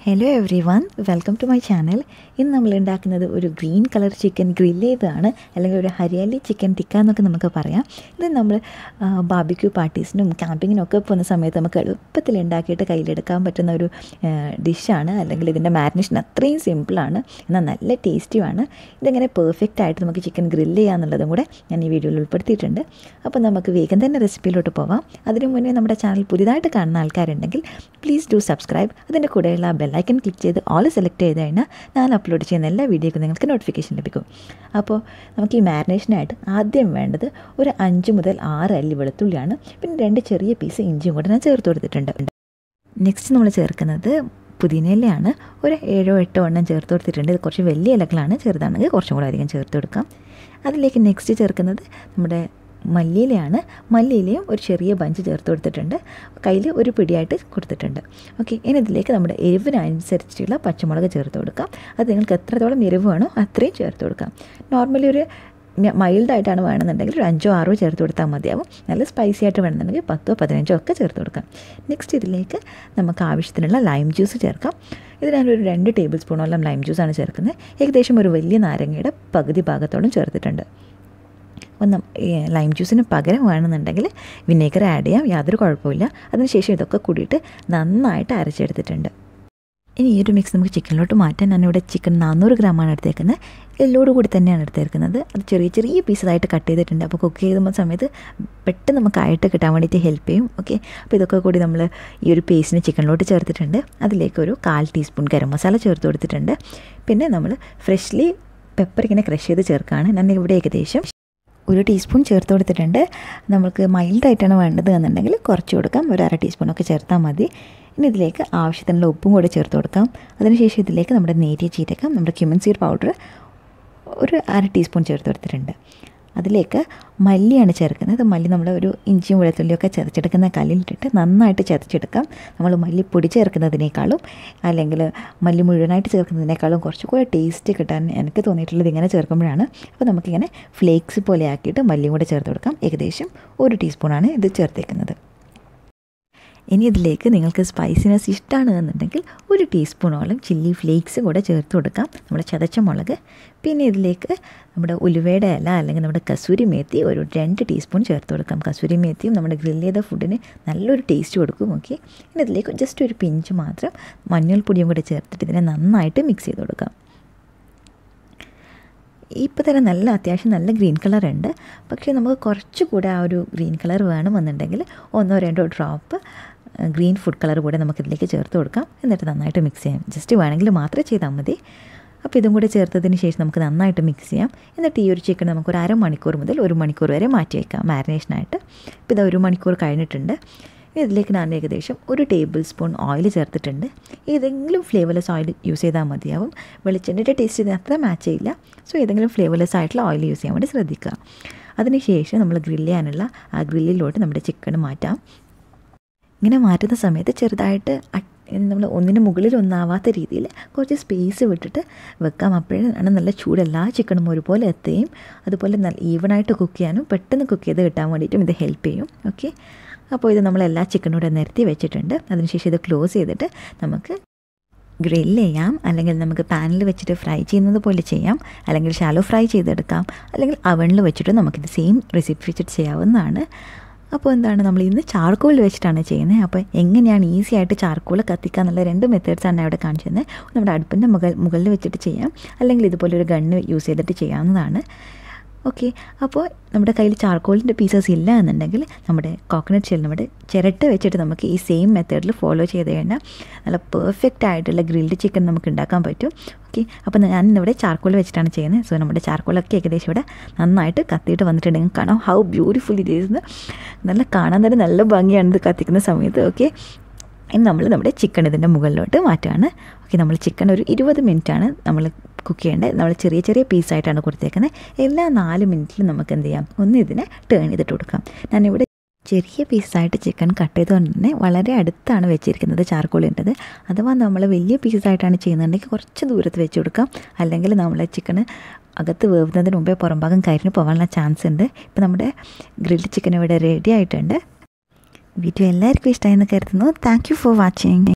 hello everyone welcome to my channel ഇന്ന് നമ്മൾ ഉണ്ടാക്കുന്നത് ഒരു ഗ്രീൻ കളർ ചിക്കൻ ഗ്രില്ല് ചെയ്തതാണ് അല്ലെങ്കിൽ ഒരു ഹരിയാലി ചിക്കൻ ടിക്ക എന്നൊക്കെ നമുക്ക് പറയാം ഇത് നമ്മൾ ബാബിക്യൂ പാർട്ടീസിനും ക്യാമ്പിങ്ങിനും ഒക്കെ പോകുന്ന സമയത്ത് നമുക്ക് എളുപ്പത്തിൽ ഉണ്ടാക്കിയിട്ട് കയ്യിലെടുക്കാൻ പറ്റുന്ന ഒരു ഡിഷാണ് അല്ലെങ്കിൽ ഇതിൻ്റെ മാരിനേഷൻ അത്രയും സിമ്പിളാണ് എന്നാൽ നല്ല ടേസ്റ്റിയുമാണ് ഇതെങ്ങനെ പെർഫെക്റ്റ് ആയിട്ട് നമുക്ക് ചിക്കൻ ഗ്രില്ല് ചെയ്യാന്നുള്ളതും കൂടെ ഞാൻ ഈ വീഡിയോയിൽ ഉൾപ്പെടുത്തിയിട്ടുണ്ട് അപ്പോൾ നമുക്ക് വേഗം തന്നെ റെസിപ്പിയിലോട്ട് പോവാം അതിനു മുന്നേ നമ്മുടെ ചാനൽ പുതിയതായിട്ട് കാണുന്ന ആൾക്കാരുണ്ടെങ്കിൽ പ്ലീസ് ഡു സബ്സ്ക്രൈബ് അതിൻ്റെ കൂടെയുള്ള ബെല്ലൈക്കൻ ക്ലിക്ക് ചെയ്ത് ഓൾ സെലക്ട് ചെയ്ത് കഴിഞ്ഞാൽ ഞാൻ അപ്ലോഡ് ചെയ്യുന്ന എല്ലാ വീഡിയോക്കും നിങ്ങൾക്ക് നോട്ടിഫിക്കേഷൻ ലഭിക്കും അപ്പോൾ നമുക്ക് ഈ മാരിനേഷനായിട്ട് ആദ്യം വേണ്ടത് ഒരു അഞ്ച് മുതൽ ആറ് അല്ലി വെളുത്തുള്ളിയാണ് പിന്നെ രണ്ട് ചെറിയ പീസ് ഇഞ്ചിയും കൂടെ ഞാൻ ചേർത്ത് കൊടുത്തിട്ടുണ്ട് നെക്സ്റ്റ് നമ്മൾ ചേർക്കുന്നത് പുതിനയിലയാണ് ഒരു ഏഴോ എട്ടോ എണ്ണം ചേർത്ത് കൊടുത്തിട്ടുണ്ട് ഇത് കുറച്ച് വലിയ ഇലകളാണ് ചെറുതാണെങ്കിൽ കുറച്ചും കൂടെ അധികം ചേർത്ത് കൊടുക്കാം അതിലേക്ക് നെക്സ്റ്റ് ചേർക്കുന്നത് നമ്മുടെ മല്ലിയിലയാണ് മല്ലിയിലയും ഒരു ചെറിയ ബഞ്ച് ചേർത്ത് കൊടുത്തിട്ടുണ്ട് കയ്യിൽ ഒരു പിടിയായിട്ട് കൊടുത്തിട്ടുണ്ട് ഓക്കെ ഇനി ഇതിലേക്ക് നമ്മുടെ എരിവിനനുസരിച്ചുള്ള പച്ചമുളക് ചേർത്ത് കൊടുക്കാം അത് നിങ്ങൾക്ക് എത്രത്തോളം എരിവ് വേണോ അത്രയും ചേർത്ത് കൊടുക്കാം നോർമലി ഒരു മൈൽഡായിട്ടാണ് വേണമെന്നുണ്ടെങ്കിൽ ഒരു അഞ്ചോ ആറോ ചേർത്ത് കൊടുത്താൽ മതിയാവും നല്ല സ്പൈസി ആയിട്ട് വേണമെന്നുണ്ടെങ്കിൽ പത്തോ പതിനഞ്ചോ ഒക്കെ ചേർത്ത് കൊടുക്കാം നെക്സ്റ്റ് ഇതിലേക്ക് നമുക്ക് ആവശ്യത്തിനുള്ള ലൈം ജ്യൂസ് ചേർക്കാം ഇത് ഞാനൊരു രണ്ട് ടേബിൾ സ്പൂണോളം ലൈം ജ്യൂസാണ് ചേർക്കുന്നത് ഏകദേശം ഒരു വലിയ നാരങ്ങയുടെ പകുതി ഭാഗത്തോളം ചേർത്തിട്ടുണ്ട് ഒന്ന് ലൈം ജ്യൂസിന് പകരം വേണമെന്നുണ്ടെങ്കിൽ വിനേഗർ ആഡ് ചെയ്യാം യാതൊരു കുഴപ്പമില്ല അതിനുശേഷം ഇതൊക്കെ കൂടിയിട്ട് നന്നായിട്ട് അരച്ചെടുത്തിട്ടുണ്ട് ഇനി ഈ ഒരു മിക്സ് നമുക്ക് ചിക്കനിലോട്ട് മാറ്റാൻ ഞാനിവിടെ ചിക്കൻ നാനൂറ് ഗ്രാമാണ് എടുത്തേക്കുന്നത് എല്ലോട് കൂടി തന്നെയാണ് എടുത്തേക്കുന്നത് അത് ചെറിയ ചെറിയ പീസസായിട്ട് കട്ട് ചെയ്തിട്ടുണ്ട് അപ്പോൾ കുക്ക് ചെയ്യുന്ന സമയത്ത് പെട്ടെന്ന് നമുക്ക് ആയിട്ട് കിട്ടാൻ വേണ്ടിയിട്ട് ഹെൽപ്പ് ചെയ്യും ഓക്കെ അപ്പോൾ ഇതൊക്കെ കൂടി നമ്മൾ ഈ ഒരു പേസ്റ്റിന് ചിക്കനിലോട്ട് ചേർത്തിട്ടുണ്ട് അതിലേക്ക് ഒരു കാൽ ടീസ്പൂൺ ഗരം മസാല ചേർത്ത് കൊടുത്തിട്ടുണ്ട് പിന്നെ നമ്മൾ ഫ്രഷ്ലി പെപ്പർ ഇങ്ങനെ ക്രഷ് ചെയ്ത് ചേർക്കുകയാണ് ഞാൻ ഇവിടെ ഏകദേശം ഒരു ടീസ്പൂൺ ചേർത്ത് കൊടുത്തിട്ടുണ്ട് നമുക്ക് മൈൽഡായിട്ടാണ് വേണ്ടത് എന്നുണ്ടെങ്കിൽ കുറച്ച് കൊടുക്കാം ഒരു അര ടീസ്പൂണൊക്കെ ചേർത്താൽ മതി ഇനി ഇതിലേക്ക് ആവശ്യത്തിനുള്ള ഉപ്പും കൂടെ ചേർത്ത് കൊടുക്കാം അതിനുശേഷം ഇതിലേക്ക് നമ്മുടെ നേരിയ ജീരകം നമ്മുടെ ക്യുമൻ സീഡ് പൗഡർ ഒരു അര ടീസ്പൂൺ ചേർത്ത് കൊടുത്തിട്ടുണ്ട് അതിലേക്ക് മല്ലിയാണ് ചേർക്കുന്നത് മല്ലി നമ്മൾ ഒരു ഇഞ്ചിയും വെളുത്തുള്ളിയൊക്കെ ചതച്ചെടുക്കുന്ന കല്ലിലിട്ടിട്ട് നന്നായിട്ട് ചതച്ചെടുക്കാം നമ്മൾ മല്ലിപ്പൊടി ചേർക്കുന്നതിനേക്കാളും അല്ലെങ്കിൽ മല്ലി മുഴുവനായിട്ട് ചേർക്കുന്നതിനേക്കാളും കുറച്ചുകൂടെ ടേസ്റ്റ് കിട്ടാൻ എനിക്ക് തോന്നിയിട്ടുള്ളത് ഇങ്ങനെ ചേർക്കുമ്പോഴാണ് അപ്പോൾ നമുക്കിങ്ങനെ ഫ്ലേക്സ് പോലെ ആക്കിയിട്ട് മല്ലിയും കൂടെ ചേർത്ത് കൊടുക്കാം ഏകദേശം ഒരു ടീസ്പൂണാണ് ഇത് ചേർത്തേക്കുന്നത് ഇനി ഇതിലേക്ക് നിങ്ങൾക്ക് സ്പൈസിനെസ് ഇഷ്ടമാണ് എന്നുണ്ടെങ്കിൽ ഒരു ടീസ്പൂണോളം ചില്ലി ഫ്ലേക്സ് കൂടെ ചേർത്ത് കൊടുക്കാം നമ്മുടെ ചതച്ച മുളക് പിന്നെ ഇതിലേക്ക് നമ്മുടെ ഉലുവയുടെ ഇല അല്ലെങ്കിൽ നമ്മുടെ കസൂരി മേത്തി ഒരു രണ്ട് ടീസ്പൂൺ ചേർത്ത് കൊടുക്കാം കസൂരി മേത്തിയും നമ്മുടെ ഗ്രില്ല് ചെയ്ത ഫുഡിന് നല്ലൊരു ടേസ്റ്റ് കൊടുക്കും ഓക്കെ ഇനി ഇതിലേക്ക് ജസ്റ്റ് ഒരു പിഞ്ച് മാത്രം മഞ്ഞൾപ്പൊടിയും കൂടെ ചേർത്തിട്ട് ഇതിനെ നന്നായിട്ട് മിക്സ് ചെയ്ത് കൊടുക്കാം ഇപ്പോൾ തന്നെ നല്ല അത്യാവശ്യം നല്ല ഗ്രീൻ കളർ ഉണ്ട് പക്ഷേ നമുക്ക് കുറച്ചുകൂടെ ആ ഒരു ഗ്രീൻ കളർ വേണമെന്നുണ്ടെങ്കിൽ ഒന്നോ രണ്ടോ ഡ്രോപ്പ് ഗ്രീൻ ഫുഡ് കളർ കൂടെ നമുക്കിതിലേക്ക് ചേർത്ത് കൊടുക്കാം എന്നിട്ട് നന്നായിട്ട് മിക്സ് ചെയ്യാം ജസ്റ്റ് വേണമെങ്കിൽ മാത്രമേ ചെയ്താൽ മതി അപ്പോൾ ഇതും കൂടെ ചേർത്തതിന് ശേഷം നമുക്ക് നന്നായിട്ട് മിക്സ് ചെയ്യാം എന്നിട്ട് ഈ ഒരു ചിക്കൻ നമുക്ക് ഒരു അരമണിക്കൂർ മുതൽ ഒരു മണിക്കൂർ വരെ മാറ്റി വയ്ക്കാം മാരിനേഷനായിട്ട് ഇപ്പോൾ ഇത് ഒരു മണിക്കൂർ കഴിഞ്ഞിട്ടുണ്ട് ഇതിലേക്ക് ഞാൻ ഏകദേശം ഒരു ടേബിൾ സ്പൂൺ ഓയിൽ ചേർത്തിട്ടുണ്ട് ഏതെങ്കിലും ഫ്ലേവർലെസ് ഓയിൽ യൂസ് ചെയ്താൽ മതിയാവും വെളിച്ചെണ്ണയുടെ ടേസ്റ്റ് ഇതിന് അത്ര മാച്ച് ചെയ്യില്ല സോ ഏതെങ്കിലും ഫ്ലേവർലെസ് ആയിട്ടുള്ള ഓയിൽ യൂസ് ചെയ്യാൻ വേണ്ടി ശ്രദ്ധിക്കുക അതിനുശേഷം നമ്മൾ ഗ്രില്ല് ചെയ്യാനുള്ള ആ ഗ്രില്ലിലോട്ട് നമ്മുടെ ചിക്കൻ മാറ്റാം ഇങ്ങനെ മാറ്റുന്ന സമയത്ത് ചെറുതായിട്ട് നമ്മൾ ഒന്നിന് മുകളിൽ ഒന്നാവാത്ത രീതിയിൽ കുറച്ച് സ്പേസ് വിട്ടിട്ട് വെക്കാം അപ്പോഴാണ് നല്ല ചൂട് എല്ലാ ചിക്കനും ഒരുപോലെ എത്തുകയും അതുപോലെ നല്ല ഈവണായിട്ട് കുക്ക് ചെയ്യാനും പെട്ടെന്ന് കുക്ക് ചെയ്ത് കിട്ടാൻ വേണ്ടിയിട്ടും ഇത് ഹെൽപ്പ് ചെയ്യും ഓക്കെ അപ്പോൾ ഇത് നമ്മൾ എല്ലാ ചിക്കനും കൂടെ നിരത്തി വെച്ചിട്ടുണ്ട് അതിനുശേഷം ഇത് ക്ലോസ് ചെയ്തിട്ട് നമുക്ക് ഗ്രില്ല് ചെയ്യാം അല്ലെങ്കിൽ നമുക്ക് പാനിൽ വെച്ചിട്ട് ഫ്രൈ ചെയ്യുന്നത് പോലെ ചെയ്യാം അല്ലെങ്കിൽ ഷാലോ ഫ്രൈ ചെയ്തെടുക്കാം അല്ലെങ്കിൽ അവണിൽ വെച്ചിട്ട് നമുക്കിത് സെയിം റെസിപ്പി വെച്ചിട്ട് ചെയ്യാവുന്നതാണ് അപ്പോൾ എന്താണ് നമ്മൾ ഇന്ന് ചാർക്കോൾ വെച്ചിട്ടാണ് ചെയ്യുന്നത് അപ്പോൾ എങ്ങനെയാണ് ഈസി ആയിട്ട് ചാർക്കോൾ കത്തിക്കുക എന്നുള്ള രണ്ട് മെത്തേഡ്സാണ് അവിടെ കാണിച്ചു തന്നത് നമ്മുടെ അടുപ്പിൻ്റെ മുകൾ മുകളിൽ വെച്ചിട്ട് ചെയ്യാം അല്ലെങ്കിൽ ഇതുപോലെ ഒരു ഗണ്ണ് യൂസ് ചെയ്തിട്ട് ചെയ്യാവുന്നതാണ് ഓക്കെ അപ്പോൾ നമ്മുടെ കയ്യിൽ ചാർക്കോളിൻ്റെ പീസസ് ഇല്ല എന്നുണ്ടെങ്കിൽ നമ്മുടെ കോക്കനട്ട് ഷെൽ നമ്മുടെ ചിരട്ട വെച്ചിട്ട് നമുക്ക് ഈ സെയിം മെത്തേഡിൽ ഫോളോ ചെയ്ത് കഴിഞ്ഞാൽ നല്ല പെർഫെക്റ്റ് ആയിട്ടുള്ള ഗ്രിൽഡ് ചിക്കൻ നമുക്ക് ഉണ്ടാക്കാൻ പറ്റും ഓക്കെ അപ്പോൾ ഞാൻ ഇന്നിവിടെ ചാർക്കോൾ വെച്ചിട്ടാണ് ചെയ്യുന്നത് സോ നമ്മുടെ ചാർക്കോളൊക്കെ ഏകദേശം ഇവിടെ നന്നായിട്ട് കത്തിയിട്ട് വന്നിട്ടുണ്ട് നിങ്ങൾക്ക് കാണാം ഹൗ ബ്യൂട്ടിഫുൾ ഇത് ഈസ് നല്ല കാണാൻ തന്നെ നല്ല ഭംഗിയാണ് ഇത് കത്തിക്കുന്ന സമയത്ത് ഓക്കെ ഇനി നമ്മൾ നമ്മുടെ ചിക്കൻ ഇതിൻ്റെ മുകളിലോട്ട് മാറ്റുകയാണ് ഓക്കെ നമ്മൾ ചിക്കൻ ഒരു ഇരുപത് മിനിറ്റാണ് നമ്മൾ കുക്ക് ചെയ്യേണ്ടത് നമ്മൾ ചെറിയ ചെറിയ പീസായിട്ടാണ് കൊടുത്തേക്കുന്നത് എല്ലാ നാല് മിനിറ്റിലും നമുക്ക് എന്ത് ചെയ്യാം ഒന്ന് ഇതിനെ ടേൺ ചെയ്തിട്ട് കൊടുക്കാം ഞാനിവിടെ ചെറിയ പീസായിട്ട് ചിക്കൻ കട്ട് ചെയ്തുകൊണ്ട് തന്നെ വളരെ അടുത്താണ് വെച്ചിരിക്കുന്നത് ചാർക്കോളിൻ്റെത് അഥവാ നമ്മൾ വലിയ പീസസായിട്ടാണ് ചെയ്യുന്നുണ്ടെങ്കിൽ കുറച്ച് ദൂരത്ത് വെച്ച് കൊടുക്കാം അല്ലെങ്കിൽ നമ്മൾ ചിക്കന് അകത്ത് വേവുന്നതിന് മുമ്പേ പുറംഭാഗം കരിഞ്ഞ് പോകാനുള്ള ചാൻസ് ഉണ്ട് ഇപ്പോൾ നമ്മുടെ ഗ്രിൽഡ് ചിക്കൻ ഇവിടെ റെഡി ആയിട്ടുണ്ട് വീഡിയോ എല്ലാവർക്കും ഇഷ്ടമായി എന്ന് കരുതുന്നു താങ്ക് യു ഫോർ വാച്ചിങ്